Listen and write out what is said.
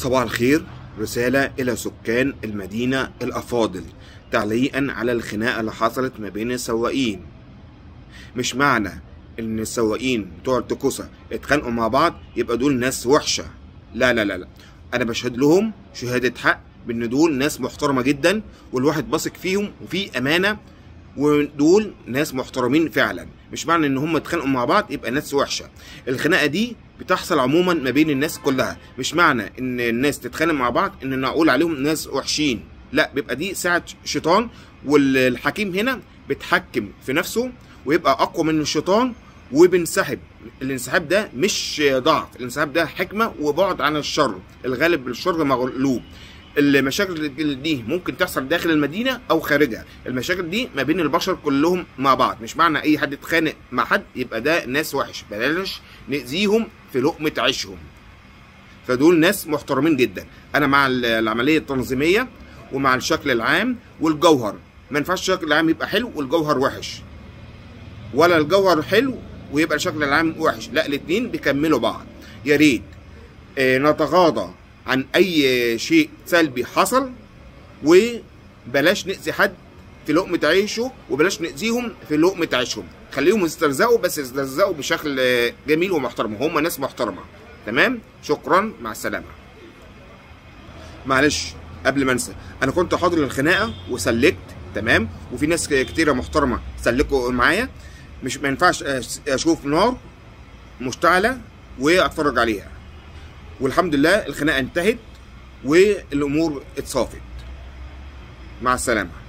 صباح الخير رسالة إلى سكان المدينة الأفاضل تعليقا على الخناقة اللي حصلت ما بين السواقين مش معنى إن السواقين بتوع التكوسة اتخانقوا مع بعض يبقى دول ناس وحشة لا لا لا لا أنا بشهد لهم شهادة حق بإن دول ناس محترمة جدا والواحد باثق فيهم وفي أمانة ودول ناس محترمين فعلا مش معنى ان هم اتخانقوا مع بعض يبقى ناس وحشه الخناقه دي بتحصل عموما ما بين الناس كلها مش معنى ان الناس تتخانق مع بعض ان نقول عليهم ناس وحشين لا بيبقى دي ساعه شيطان والحكيم هنا بيتحكم في نفسه ويبقى اقوى من الشيطان وبنسحب الانسحاب ده مش ضعف الانسحاب ده حكمه وبعد عن الشر الغالب الشر مغلوب المشاكل دي ممكن تحصل داخل المدينه او خارجها المشاكل دي ما بين البشر كلهم مع بعض مش معنى اي حد يتخانق مع حد يبقى ده ناس وحش بلاش ناذيهم في لقمه عيشهم فدول ناس محترمين جدا انا مع العمليه التنظيميه ومع الشكل العام والجوهر ما ينفعش الشكل العام يبقى حلو والجوهر وحش ولا الجوهر حلو ويبقى الشكل العام وحش لا الاثنين بيكملوا بعض يا ريت نتغاضى عن اي شيء سلبي حصل وبلاش نأذي حد في لقمة عيشه وبلاش نأذيهم في لقمة عيشهم خليهم يسترزقوا بس يسترزقوا بشكل جميل ومحترم هم ناس محترمة تمام شكرا مع السلامة معلش قبل ما انسى انا كنت حاضر الخناقة وسلكت تمام وفي ناس كتيرة محترمة سلكوا معايا مش ما ينفعش اشوف نار مشتعلة واتفرج عليها والحمد لله الخناقه انتهت والامور اتصافت مع السلامه